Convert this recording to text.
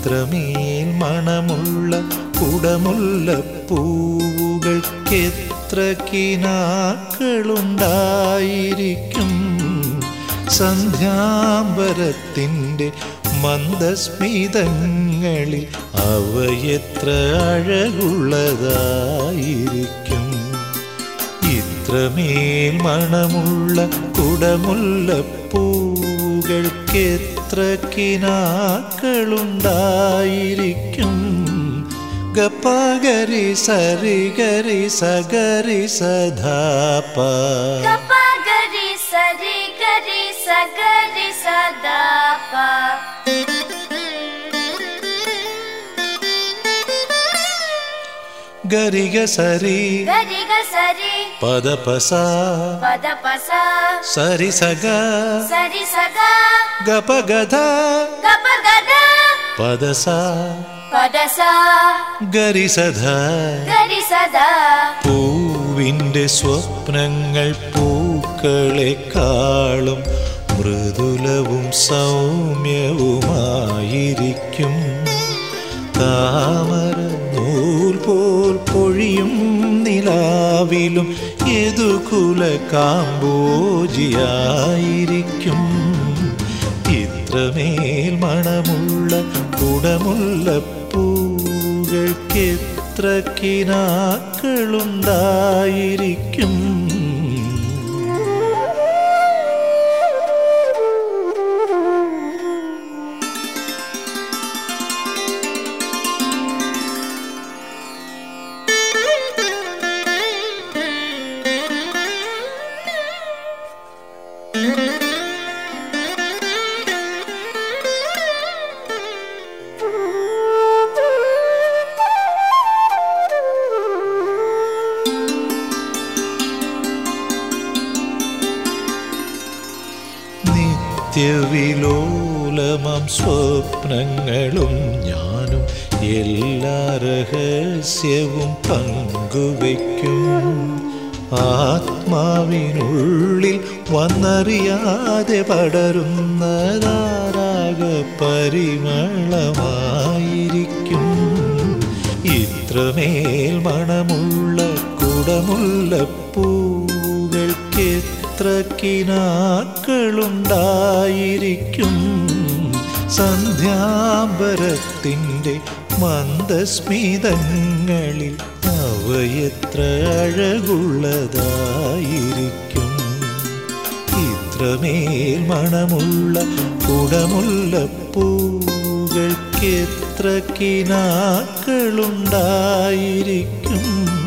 ഇത്രമേൽ മണമുള്ള കുടമുള്ള പൂവുകൾക്കെത്ര കിനാക്കളുണ്ടായിരിക്കും സന്ധ്യാംബരത്തിൻ്റെ മന്ദസ്മിതങ്ങളിൽ അവയെത്ര അഴകുള്ളതായിരിക്കും ഇത്രമേൽ മണമുള്ള കുടമുള്ള പൂകൾക്കെത്ര കിനാക്കളുണ്ടായിരിക്കും ഗപ്പഗരി സരിഗരി സഗരി സധാപ గప గరి సరి గరి సగరి సదాప ഗരിഗ സരി గరి గ సరి പദപസ పద పస സരി సగ సరి సగ ഗപ ഗധ గప గద പദസ పద స ഗരി സധ గరి సదా പൂവിൻ്റെ സ്വപ്നങ്ങൾ പൂക്കളെക്കാളും മൃദുലവും സൗമ്യവുമായിരിക്കും താമര നൂൽ പോൽ പൊഴിയും നിലാവിലും യദുകുല കാമ്പോജിയായിരിക്കും ഇത്രമേൽ മണമുള്ള കുടമുള്ള പൂകൾക്കെത്ര കിനാക്കളുണ്ടായിരിക്കും നിത്യവിലോലമം സ്വപ്നങ്ങളും ഞാനും എല്ലാ രഹസ്യവും പങ്കുവയ്ക്കും ആത്മാവിനുള്ളിൽ വന്നറിയാതെ പടരുന്നതാരാഗ പരിമളമായിരിക്കും ഇത്രമേൽ മണമുള്ള കുടമുള്ള പൂകൾക്കെത്ര കിനാക്കളുണ്ടായിരിക്കും സന്ധ്യാംബരത്തിൻ്റെ മന്ദസ്മിതങ്ങളിൽ അവയെത്ര അഴകുള്ളതായിരിക്കും ഇത്രമേൽ മണമുള്ള കുടമുള്ള പൂകൾക്കെത്ര കിനാക്കളുണ്ടായിരിക്കും